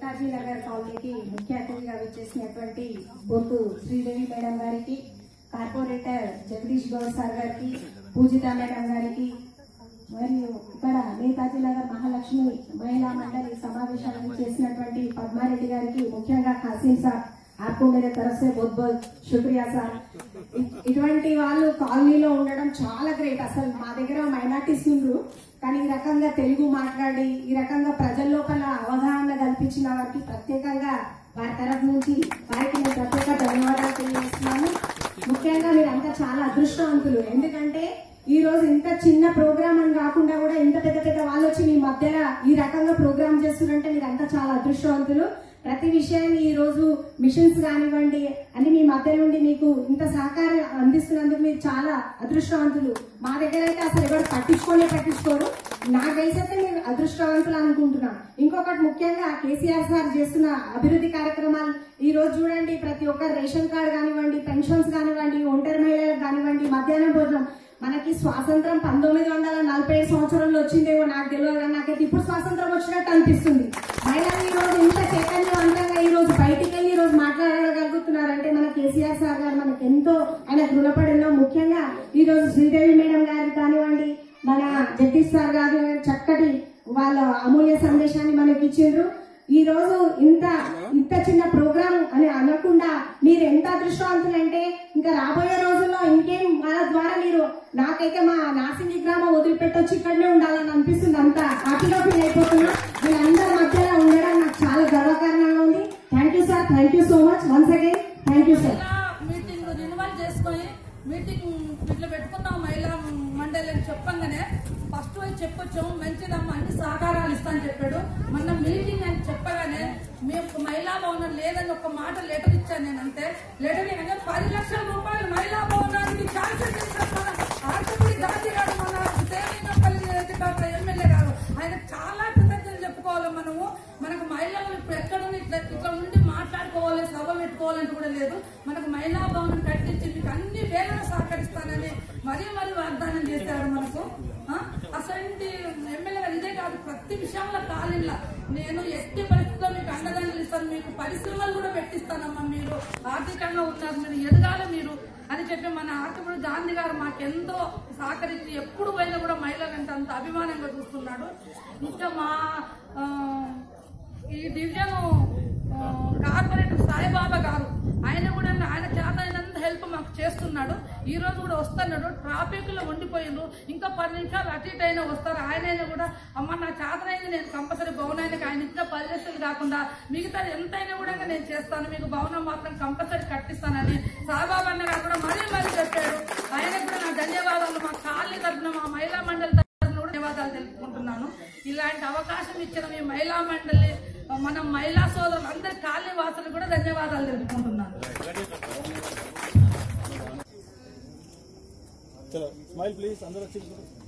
నేతాజీ నగర్ కాలనీకి ముఖ్య అతిథిగా విచ్చేసినటువంటి బొత్తు శ్రీదేవి మేడం గారికి కార్పొరేటర్ జగదీష్ గౌడ్ సార్ గారికి పూజిత మేడం గారికి మరియు ఇక్కడ నేతాజీ నగర్ మహాలక్ష్మి మహిళా మండలి సమావేశాలను చేసినటువంటి పద్మారెడ్డి గారికి ముఖ్యంగా ఖాసీం సార్ आपको मेरे तरफ से बहुत बहुत शुक्रिया సార్ ఇటువంటి వాళ్ళు కాలనీలో ఉండడం చాలా గ్రేట్ అసలు మా దగ్గర మైనార్టీస్ ఉండ్రు కానీ ఈ రకంగా తెలుగు మాట్లాడి ఈ రకంగా ప్రజల లోపల అవగాహన కల్పించిన వారికి ప్రత్యేకంగా వారి తరఫు నుంచి వారికి నేను ప్రత్యేక ధన్యవాదాలు తెలియజేస్తున్నాను ముఖ్యంగా మీరంతా చాలా అదృష్టవంతులు ఎందుకంటే ఈ రోజు ఇంత చిన్న ప్రోగ్రామ్ అని కాకుండా కూడా ఇంత పెద్ద పెద్ద వాళ్ళు వచ్చి మీ మధ్యలో ఈ రకంగా ప్రోగ్రామ్ చేస్తున్నారంటే మీరంతా చాలా అదృష్టవంతులు ప్రతి విషయాన్ని ఈ రోజు మిషన్స్ కానివ్వండి అని మీ మధ్య నుండి మీకు ఇంత సహకారం అందిస్తున్నందుకు మీరు చాలా అదృష్టవంతులు మా దగ్గర అయితే అసలు ఎవరు పట్టించుకోలే పట్టించుకోరు నాకు తెలిసైతే మీరు అదృష్టవంతులు అనుకుంటున్నాం ఇంకొకటి ముఖ్యంగా కేసీఆర్ సార్ చేస్తున్న అభివృద్ధి కార్యక్రమాలు ఈ రోజు చూడండి ప్రతి ఒక్క రేషన్ కార్డు కానివ్వండి పెన్షన్స్ కానివ్వండి ఒంటరి మహిళలకు కానివ్వండి మధ్యాహ్నం భోజనం మనకి స్వాతంత్రం పంతొమ్మిది వందల నలభై ఐదు సంవత్సరంలో వచ్చిందేమో నాకు తెలియదు కానీ నాకైతే ఇప్పుడు స్వాతంత్రం వచ్చినట్టు అనిపిస్తుంది మహిళలు ఈ రోజు ఇంత చైతన్యవంతంగా ఈ రోజు బయటికి వెళ్ళి ఈ రోజు మాట్లాడగలుగుతున్నారంటే మన కేసీఆర్ సార్ గారు మనకు ఎంతో ఆయన రుణపడి ఉన్నాం ముఖ్యంగా ఈ రోజు శ్రీదేవి మేడం గారు కానివ్వండి మన జగదీష్ సార్ గారు చక్కటి వాళ్ళ అమూల్య సందేశాన్ని మనకి ఇచ్చిండ్రు ఈ రోజు ఇంత ఇంత చిన్న ప్రోగ్రామ్ అని అనకుండా మీరు ఎంత అదృష్టవంతులంటే ఇంకా రాబోయే రోజుల్లో ఇంకేం వాళ్ళ ద్వారా మీరు నాకైతే మా నాసింగి గ్రామం వదిలిపెట్టొచ్చి ఇక్కడనే ఉండాలని అనిపిస్తుంది అంత హ్యాపీగా ఫీల్ అయిపోతున్నా వీళ్ళందరి మధ్యలో ఉండడం నాకు చాలా గర్వకారణంగా ఉంది thank you sir thank you so much once again thank you sir ఇలా మీటింగ్ రినివల్ చేసుకొని మీటింగ్ ఇట్లా పెట్టుకున్నాం మహిళా మండలి అని చెప్పంగానే ఫస్ట్ పోయి చెప్పొచ్చాము మంచిదమ్మా అన్ని సహకారాలు ఇస్తానని చెప్పాడు మొన్న మీటింగ్ అని చెప్పగానే మేము మహిళా భవనం లేదని ఒక మాట లెటర్ ఇచ్చాను నేను అంతే లెటర్ ఇవ్వగానే పది లక్షల రూపాయలు మహిళా భవనానికి శాంక్షన్ చేశారు మన ఆర్టీపీ గాంధీ గారు మన దేవింగపల్లి డాక్టర్ ఎమ్మెల్యే గారు ఆయన చాలా కృతజ్ఞతలు చెప్పుకోవాలి మనము మనకు మహిళలు ఇప్పుడు ఎక్కడ ఇట్లా ఇట్లా ఉండి మాట్లాడుకోవాలి సభ పెట్టుకోవాలంటే కూడా లేదు మనకు మహిళా భవనం కట్టించి మీకు అన్ని వేళలు సహకరిస్తానని మరీ మరీ వాగ్దానం చేశారు మనకు ఆ? అసలు ఎమ్మెల్యే గారు ఇదే కాదు ప్రతి విషయంలో కాలిల్లా నేను ఎట్టి పరిస్థితుల్లో మీకు అండదండలు ఇస్తాను మీకు పరిశ్రమలు కూడా పెట్టిస్తానమ్మా మీరు ఆర్థికంగా ఉన్నారు మీరు ఎదగాలి మీరు అని చెప్పి మన ఆర్టిపుడు గాంధీ గారు మాకెంతో సహకరించి ఎప్పుడు పోయినా కూడా మహిళలంటే అంత అభిమానంగా చూస్తున్నాడు ఇంకా మా ఆ, ఈ డివిజన్ ఆ, కార్పొరేటర్ సాయిబాబా గారు ఆయన కూడా ఆయన చేతనైనంత హెల్ప్ మాకు చేస్తున్నాడు ఈ రోజు కూడా వస్తున్నాడు ట్రాఫిక్ లో ఉండిపోయిండ్రు ఇంకా పది నిమిషాలు అటు ఇటు అయినా వస్తారు ఆయన కూడా అమ్మ నా చేతనైంది నేను కంపల్సరీ భవనానికి ఆయన ఇచ్చిన పది లక్షలు కాకుండా మిగతా ఎంతైనా కూడా నేను చేస్తాను మీకు భవనం మాత్రం కంపల్సరీ కట్టిస్తానని సాయిబాబా అన్న గారు కూడా మరీ మరీ చెప్పాడు ఆయనకు కూడా నా ధన్యవాదాలు మా కాలనీ తరఫున మా మహిళా మండలి తరఫున కూడా ధన్యవాదాలు తెలుపుకుంటున్నాను ఇలాంటి అవకాశం ఇచ్చిన మీ మహిళా మండలి మన మహిళా సోదరులు అందరి కాలనీ వాసులు కూడా ధన్యవాదాలు తెలుపుకుంటున్నాను చలో స్మైల్ ప్లీజ్ అందరూ వచ్చి